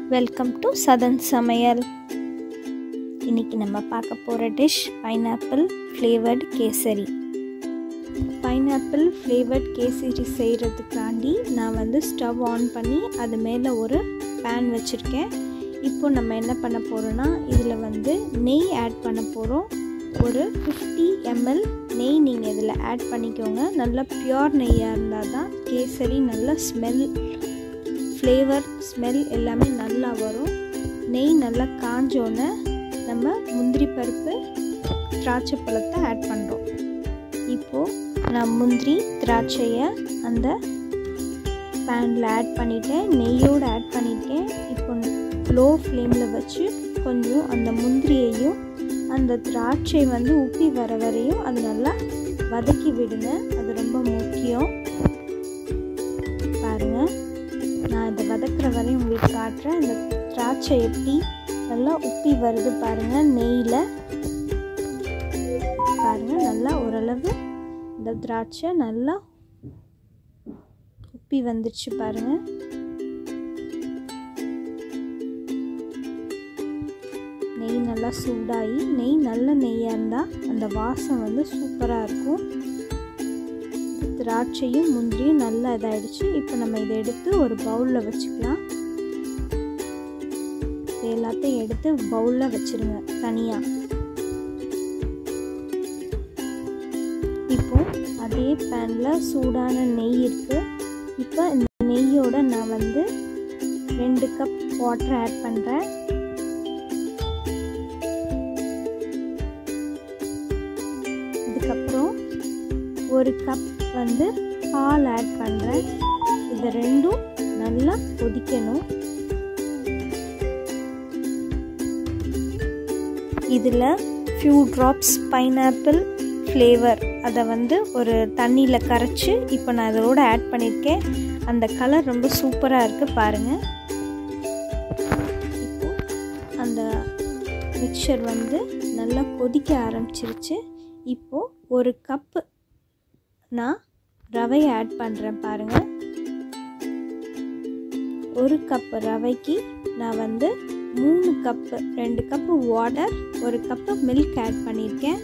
welcome to Sathan சமையல் இன்னைக்கு நம்ம பார்க்க போகிற dish pineapple flavoured kesari pineapple flavoured kesari செய்கிறதுக்காண்டி நான் வந்து ஸ்டவ் ஆன் பண்ணி அது மேலே ஒரு பேன் வச்சுருக்கேன் இப்போ நம்ம என்ன பண்ண போகிறோன்னா இதில் வந்து நெய் ஆட் பண்ண போகிறோம் ஒரு ஃபிஃப்டி எம்எல் நெய் நீங்கள் இதில் ஆட் பண்ணிக்கோங்க நல்லா பியோர் நெய்யாக இருந்தால் தான் கேசரி நல்ல ஸ்மெல் ஃப்ளேவர் ஸ்மெல் எல்லாமே நல்லா வரும் நெய் நல்லா காஞ்சோன்னே நம்ம முந்திரி பருப்பு திராட்சை பழத்தை ஆட் பண்ணுறோம் இப்போது நான் முந்திரி திராட்சையை அந்த பேனில் ஆட் பண்ணிட்டேன் நெய்யோடு ஆட் பண்ணிட்டேன் இப்போ லோ ஃப்ளேமில் வச்சு கொஞ்சம் அந்த முந்திரியையும் அந்த திராட்சை வந்து உப்பி வர வரையும் அது நல்லா வதக்கி விடுங்க அது ரொம்ப முக்கியம் பாருங்கள் நான் இதை வதக்குற வரையும் உங்களுக்கு காட்டுறேன் இந்த திராட்சை எப்படி நல்லா உப்பி வருது பாருங்கள் நெய்யில் பாருங்கள் நல்லா ஓரளவு இந்த திராட்சை நல்லா உப்பி வந்துடுச்சு பாருங்கள் நெய் நல்லா சூடாகி நெய் நல்ல நெய்யாக இருந்தால் அந்த வாசம் வந்து சூப்பராக இருக்கும் திராட்சையும் முந்திரியும் நல்லா இதாகிடுச்சு இப்போ நம்ம இதை எடுத்து ஒரு பவுலில் வச்சுக்கலாம் இது எல்லாத்தையும் எடுத்து பவுலில் வச்சுருங்க தனியாக இப்போ அதே பேனில் சூடான நெய் இருக்குது இப்போ இந்த நெய்யோட நான் வந்து ரெண்டு கப் வாட்டர் ஆட் பண்ணுறேன் இதுக்கப்புறம் ஒரு கப் வந்து பால் ஆட் பண்ணுறேன் இது ரெண்டும் நல்லா கொதிக்கணும் இதில் ஃபியூ ட்ராப்ஸ் பைனாப்பிள் ஃப்ளேவர் அதை வந்து ஒரு தண்ணியில் கரைச்சி இப்போ நான் இதோட ஆட் பண்ணியிருக்கேன் அந்த கலர் ரொம்ப சூப்பராக இருக்குது பாருங்கள் இப்போ அந்த மிக்சர் வந்து நல்லா கொதிக்க ஆரம்பிச்சிருச்சு இப்போது ஒரு கப்பு நான் ரவையை ஆட் பண்ணுறேன் பாருங்கள் ஒரு கப்பு ரவைக்கு நான் வந்து மூணு கப்பு ரெண்டு கப்பு வாட்டர் ஒரு கப்பு மில்க் ஆட் பண்ணியிருக்கேன்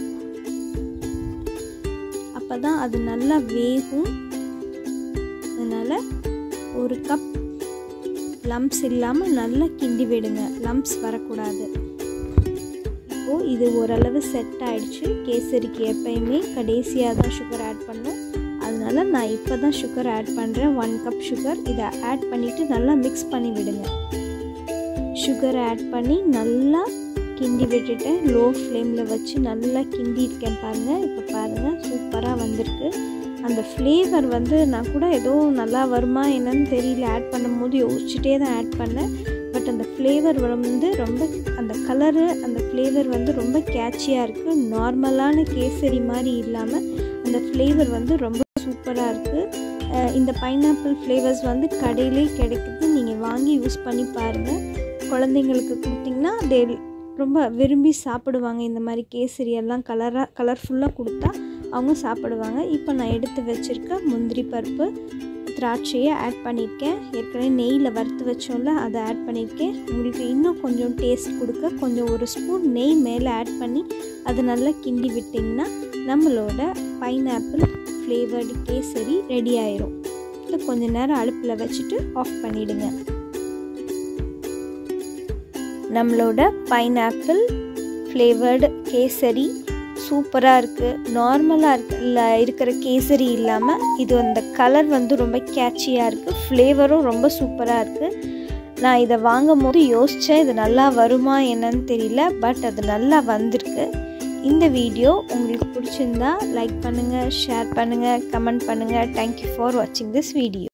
அப்போ தான் அது நல்லா வேகும் அதனால் ஒரு கப் லம்ஸ் இல்லாமல் நல்லா கிண்டி விடுங்க லம்ஸ் வரக்கூடாது இப்போது இது ஓரளவு செட் ஆகிடுச்சு கேசரிக்கு எப்பயுமே கடைசியாக தான் சுகர் ஆட் பண்ணும் அதனால் நான் இப்போ தான் சுகர் ஆட் பண்ணுறேன் ஒன் கப் சுகர் இதை ஆட் பண்ணிவிட்டு நல்லா மிக்ஸ் பண்ணி விடுங்க சுகர் ஆட் பண்ணி நல்லா கிண்டி விட்டுட்டேன் லோ ஃப்ளேமில் வச்சு நல்லா கிண்டி இருக்கேன் பாருங்கள் இப்போ பாருங்கள் சூப்பராக வந்திருக்கு அந்த ஃப்ளேவர் வந்து நான் கூட ஏதோ நல்லா வருமா என்னன்னு தெரியல ஆட் பண்ணும்போது யோசிச்சுட்டே தான் ஆட் பண்ணேன் பட் அந்த ஃப்ளேவர் வந்து ரொம்ப அந்த கலரு அந்த ஃப்ளேவர் வந்து ரொம்ப கேட்சியாக இருக்குது நார்மலான கேசரி மாதிரி இல்லாமல் அந்த ஃப்ளேவர் வந்து ரொம்ப சூப்பராக இருக்குது இந்த பைனாப்பிள் ஃப்ளேவர்ஸ் வந்து கடையிலே கிடைக்குது நீங்கள் வாங்கி யூஸ் பண்ணி பாருங்கள் குழந்தைங்களுக்கு கொடுத்திங்கன்னா தே ரொம்ப விரும்பி சாப்பிடுவாங்க இந்த மாதிரி கேசரி எல்லாம் கலராக கலர்ஃபுல்லாக கொடுத்தா அவங்க சாப்பிடுவாங்க இப்போ நான் எடுத்து வச்சுருக்க முந்திரி பருப்பு திராட்சையை ஆட் பண்ணியிருக்கேன் ஏற்கனவே நெய்யில் வறுத்து வச்சோம்ல அதை ஆட் பண்ணியிருக்கேன் உங்களுக்கு இன்னும் கொஞ்சம் டேஸ்ட் கொடுக்க கொஞ்சம் ஒரு ஸ்பூன் நெய் மேலே ஆட் பண்ணி அதை நல்லா கிண்டி விட்டிங்கன்னா நம்மளோட பைனாப்பிள் ஃப்ளேவர்டு கேசரி ரெடி ஆயிரும் இல்லை கொஞ்சம் நேரம் அடுப்பில் வச்சுட்டு ஆஃப் பண்ணிவிடுங்க நம்மளோட பைனாப்பிள் ஃப்ளேவர்டு கேசரி சூப்பராக இருக்குது நார்மலாக இருக்கு இல்லை இருக்கிற கேசரி இல்லாமல் இது அந்த கலர் வந்து ரொம்ப கேட்சியாக இருக்குது ஃப்ளேவரும் ரொம்ப சூப்பராக இருக்குது நான் இதை வாங்கும் போது யோசித்தேன் இது நல்லா வருமா என்னன்னு தெரியல பட் அது நல்லா வந்திருக்கு இந்த வீடியோ உங்களுக்கு பிடிச்சிருந்தா லைக் பண்ணுங்கள் ஷேர் பண்ணுங்கள் கமெண்ட் பண்ணுங்கள் தேங்க்யூ ஃபார் வாட்சிங் திஸ் வீடியோ